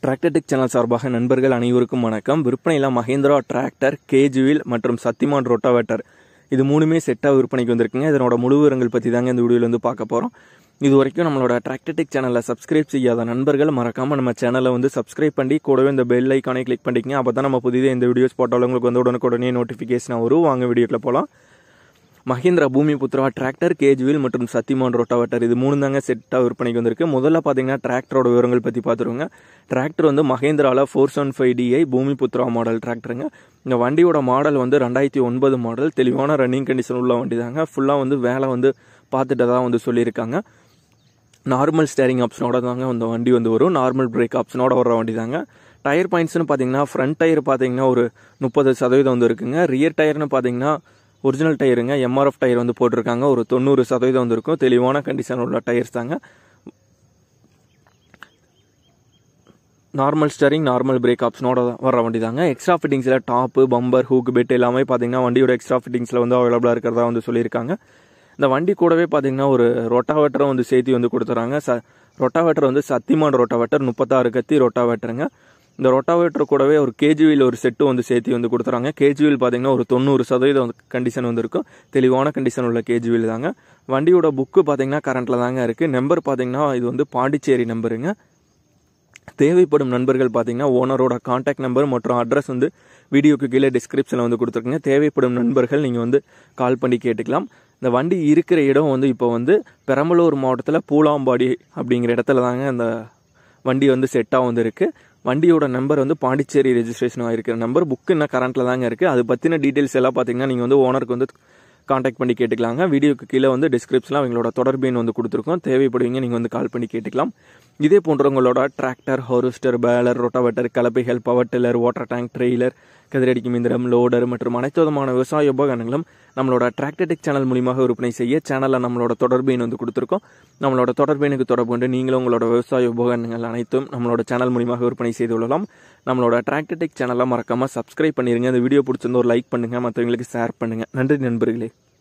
Tractor Tech channel சார்பாக நண்பர்கள் அனைவருக்கும் வணக்கம் விற்பனையில் மஹேந்திரா டிராக்டர் கேஜுவில் மற்றும் சத்திமான் ரொட்டாவேட்டர் இது மூணுமே செட்டாக விற்பனைக்கு வந்திருக்குங்க இதனோட முழு விவரங்கள் பற்றி தாங்க இந்த வீடியோவில் வந்து பார்க்க போகிறோம் இது வரைக்கும் நம்மளோட டிராக்டர்டெக் சேனலில் சப்ஸ்கிரைப் செய்யாத நண்பர்கள் மறக்காமல் நம்ம சேனலை வந்து சப்ஸ்கிரைப் பண்ணி கூடவே இந்த பெல் ஐக்கானை கிளிக் பண்ணிக்கங்க அப்போ தான் நம்ம புதிதாக இந்த வீடியோஸ் போட்டாலும் உங்களுக்கு வந்து உடனுக்குடனே நோட்டிஃபிகேஷன் வரும் வாங்க வீடியோக்குள்ள போகலாம் மஹிந்திரா பூமி புத்ரா டிராக்டர் கேஜ்வீல் மற்றும் சத்திமான் ரோட்டாவட்டர் இது மூணு தாங்க செட்டாக விற்பனைக்கு வந்திருக்கு முதல்ல பார்த்தீங்கன்னா டிராக்டரோட விவரங்கள் பற்றி பார்த்துருவோங்க டிராக்டர் வந்து மஹேந்திராவில் four seven five D I Bhoomi Putra model டிராக்டருங்க இந்த வண்டியோட மாடல் வந்து ரெண்டாயிரத்தி ஒன்பது மாடல் தெளிவான ரன்னிங் கண்டிஷன் உள்ள வண்டி தாங்க ஃபுல்லாக வந்து வேலை வந்து பார்த்துட்டு தான் வந்து சொல்லியிருக்காங்க நார்மல் ஸ்டேரிங் ஆப்ஷனோட தாங்க இந்த வண்டி வந்து வரும் நார்மல் பிரேக் ஆப்ஷனோட வர வண்டி தாங்க டயர் பாயிண்ட்ஸ்னு பார்த்தீங்கன்னா ஃப்ரண்ட் டயர் பார்த்தீங்கன்னா ஒரு முப்பது சதவீதம் வந்து இருக்குங்க ரியர் டயர்னு பார்த்தீங்கன்னா ஒரிஜினல் டயருங்க எம்ஆர்எஃப் டயர் வந்து போட்டிருக்காங்க ஒரு தொண்ணூறு சதவீதம் வந்து இருக்கும் தெளிவான கண்டிஷன் உள்ள டயர்ஸ் தாங்க நார்மல் ஸ்டரிங் நார்மல் பிரேக் ஆப்ஷனோட வர வண்டி தாங்க எக்ஸ்ட்ரா ஃபிட்டிங்ஸில் டாப்பு பம்பர் ஹூக் பெட் எல்லாமே பார்த்தீங்கன்னா வண்டியோட எக்ஸ்ட்ரா ஃபிட்டிங்ஸில் வந்து அவைலபிளாக இருக்கிறதா வந்து சொல்லியிருக்காங்க இந்த வண்டி கூடவே பார்த்தீங்கன்னா ஒரு ரொட்டாவேட்டரும் வந்து சேர்த்து வந்து கொடுத்துறாங்க ச ரொட்டாவேட்டர் வந்து சத்திமான் ரொட்டாவேட்டர் முப்பத்தாறு கத்தி ரொட்டாவேட்டருங்க இந்த ரொட்டாவேட்டர் கூடவே ஒரு கேஜிவில் ஒரு செட்டு வந்து சேர்த்து வந்து கொடுத்துறாங்க கேஜிவில் பார்த்தீங்கன்னா ஒரு தொண்ணூறு சதவீதம் கண்டிஷன் வந்து இருக்கும் தெளிவான கண்டிஷன் உள்ள கேஜிவில் தாங்க வண்டியோட புக்கு பார்த்தீங்கன்னா கரண்ட்டில் தாங்க இருக்குது நம்பர் பார்த்தீங்கன்னா இது வந்து பாண்டிச்சேரி நம்பருங்க தேவைப்படும் நண்பர்கள் பார்த்தீங்கன்னா ஓனரோட காண்டாக்ட் நம்பர் மற்றும் அட்ரஸ் வந்து வீடியோக்கு கீழே டிஸ்கிரிப்ஷனில் வந்து கொடுத்துருக்குங்க தேவைப்படும் நண்பர்கள் நீங்கள் வந்து கால் பண்ணி கேட்டுக்கலாம் இந்த வண்டி இருக்கிற இடம் வந்து இப்போ வந்து பெரம்பலூர் மாவட்டத்தில் பூலாம்பாடி அப்படிங்கிற இடத்துல தாங்க இந்த வண்டி வந்து செட்டாக வந்து இருக்குது வண்டியோட நம்பர் வந்து பாண்டிச்சேரி ரெஜிஸ்ட்ரேஷன் ஆகிருக்கிற நம்பர் புக்கு இன்னும் கரண்ட்டில் தாங்க இருக்குது அது பற்றின டீட்டெயில்ஸ் எல்லாம் பார்த்தீங்கன்னா நீங்கள் வந்து ஓனருக்கு வந்து காண்டாக்ட் பண்ணி கேட்டுக்கலாங்க வீடியோக்கு கீழே வந்து டிஸ்கிரிப்ஷனில் அவங்களோட தொடர்பு எண் வந்து கொடுத்துருக்கோம் தேவைப்படுவீங்க நீங்கள் வந்து கால் பண்ணி கேட்டுக்கலாம் இதே போன்ற உங்களோட டிராக்டர் ஹார்வெஸ்டர் பேலர் ரொட்டாவேட்டர் கலப்பைகள் power tiller water tank trailer கதிரடிக்கும் இயந்திரம் லோடர் மற்றும் அனைத்து விதமான விவசாய உபகரணங்களும் நம்மளோட டிராக்டர்டெக் சேனல் மூலியமாக விற்பனை செய்ய சேனலில் நம்மளோட தொடர்பு எண் வந்து கொடுத்துருக்கோம் நம்மளோட தொடர்பு எண்ணுக்கு தொடர்பு கொண்டு நீங்களும் உங்களோட விவசாய உபகரணங்கள் அனைத்தும் நம்மளோட சேனல் மூலியமாக விற்பனை செய்து கொள்ளலாம் நம்மளோட டிராக்டர்டெக் சேனலை மறக்காமல் சப்ஸ்கிரைப் பண்ணிருங்க இந்த வீடியோ பிடிச்சிருந்த ஒரு லைக் பண்ணுங்கள் மற்றவங்களுக்கு ஷேர் பண்ணுங்கள் நன்றி நண்பர்களே